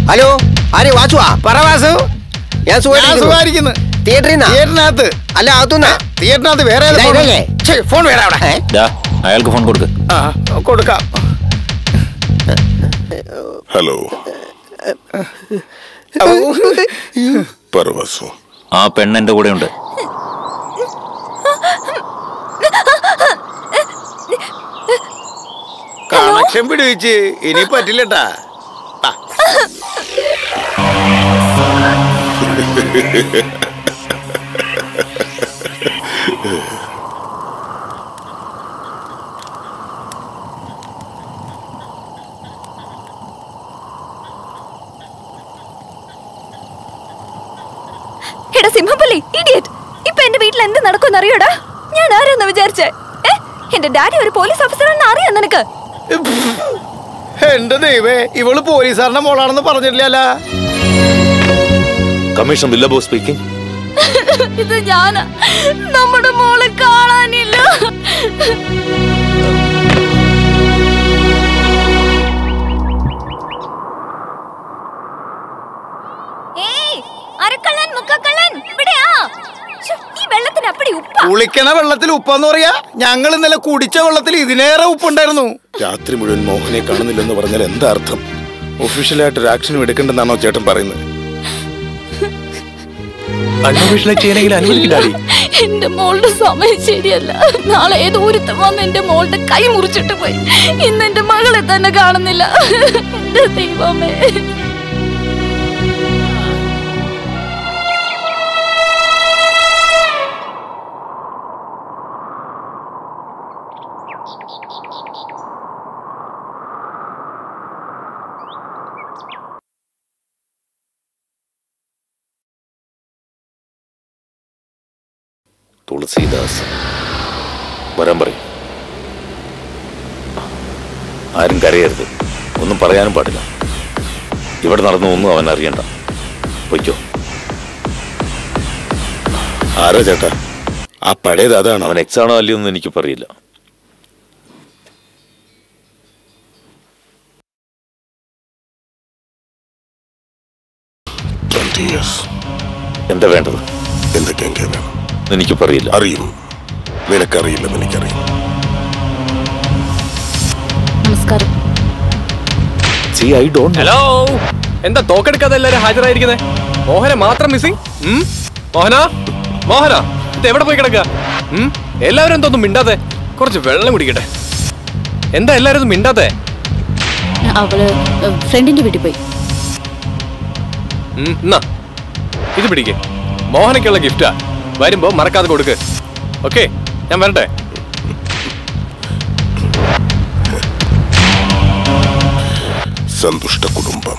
Hello ആരെ വാച്ചുവാ പറ വാസു ഞാൻ ഞാൻ സുഖമായിരിക്കുന്നു സുഖമായിരിക്കുന്നു തിയേറ്ററിൽ നിന്നാ തിയേറ്ററിനകത്ത് അല്ല അകത്തുനിന്നാ തിയേറ്ററിനകത്ത് വേറെ ഏത് ഇതാ phone? ഇതല്ലേ? ഛെ, ഫോൺ വേറെ അവിടെ ഏ? ദാ, അയാൾക്ക് ഫോൺ കൊടുക്ക് ആ കൊടുക്കാം ഹലോ ഔ. പറ വാസു ആ പെണ്ണ് എന്റെ കൂടെ ഉണ്ട് കണക്ഷൻ പിടിവെച്ച് ഇനി പറ്റില്ലട്ടാ ആ, എടാ സിംഹപ്പള്ളി ഇഡിയറ്റ് ഇപ്പൊ എന്റെ വീട്ടിൽ എന്ത് നടക്കുമെന്ന് അറിയോടാ ഞാൻ ആരാന്ന് വിചാരിച്ചേ ഏ? എന്റെ ഡാഡി ഒരു പോലീസ് ഓഫീസറാണെന്ന് അറിയാം നിനക്ക് എന്റെ ദൈവേ ഇവള് പോലീസുകാരന്റെ മോളാണെന്ന് പറഞ്ഞിട്ടില്ല കമ്മീഷൻ വില്ലബോ സ്പീക്കിംഗ് ഇത് ഞാനാ നമ്മുടെ മോളെ കാണാനില്ല ഏയ്, അരക്കള്ളൻ, മുക്കക്കള്ളൻ, ഇവിടെയാ. ശ്ശോ, ഈ വെള്ളത്തിന് അപ്പടി ഉപ്പാ കുളിക്കണ വെള്ളത്തിൽ ഉപ്പെന്ന് പറയാ ഞങ്ങൾ ഇന്നലെ കുടിച്ച വെള്ളത്തിൽ ഇതിനേറെ ഉപ്പുണ്ടായിരുന്നു രാത്രി മുഴുവൻ മോഹനെ കാണുന്നില്ലെന്ന് പറഞ്ഞാൽ എന്താ അർത്ഥം ഒഫീഷ്യലായിട്ട് ഒരു ആക്ഷനും എടുക്കണ്ടെന്നാണോ ചേട്ടൻ പറയുന്നത് അൺഒഫീഷ്യലായി ചെയ്യണമെങ്കിൽ അനുവദിക്കില്ലാടി എന്റെ മോളുടെ സമയം ശരിയല്ല നാളെ ഏതോ ഒരുത്തം വന്ന് എന്റെ മോളുടെ കൈ മുറിച്ചിട്ട് പോയി ഇന്ന് എന്റെ മകളെ തന്നെ കാണുന്നില്ല എന്റെ ദൈവമേ തുളസീദാസ് വരാൻ പറയും ആരും കരയരുത് ഒന്നും പറയാനും പാടില്ല ഇവിടെ നടന്ന ഒന്നും അവൻ അറിയണ്ട പൊയ്ക്കോ ആരാ ചേട്ടാ ആ പഴയത് അതാണോ അവൻ എക്സ് ആണോ അല്ലയോ എന്ന് എനിക്ക് പറയില്ല ട്വന്റി ഇയേഴ്സ് എന്താ വേണ്ടത് എന്തൊക്കെയെങ്കിലും വേണം എനിക്ക് പറയില്ല അറിയും നിനക്കറിയില്ലെന്ന് എനിക്കറിയാം നമസ്കാരം സി ഐ ഡോണ്ട് ഹലോ എന്താ തോക്കെടുക്കാതെ എല്ലാരും ഹാജരായിരിക്കുന്നേ മോഹന മാത്രം മിസ്സിംഗ് മോഹന മോഹന ഇത് എവിടെ പോയി കിടക്കുക ഉം? എല്ലാവരും എന്തോന്നും മിണ്ടാതെ കുറച്ച് വെള്ളം കുടിക്കട്ടെ എന്താ എല്ലാരും ഒന്നും മിണ്ടാത്തെ അവള് ഫ്രണ്ടിന്റെ വീട്ടിൽ പോയി ഉം, എന്നാ ഇത് പിടിക്ക് മോഹനയ്ക്കുള്ള ഗിഫ്റ്റാ വരുമ്പോ മറക്കാതെ കൊടുക്ക് ഓക്കെ ഞാൻ വരട്ടെ സന്തുഷ്ട കുടുംബം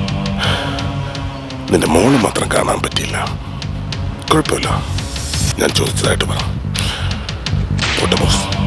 നിന്റെ മോള് മാത്രം കാണാൻ പറ്റിയില്ല കുഴപ്പമില്ല ഞാൻ ചോദിച്ചതായിട്ട് പറ പോട്ടെ ബോസ്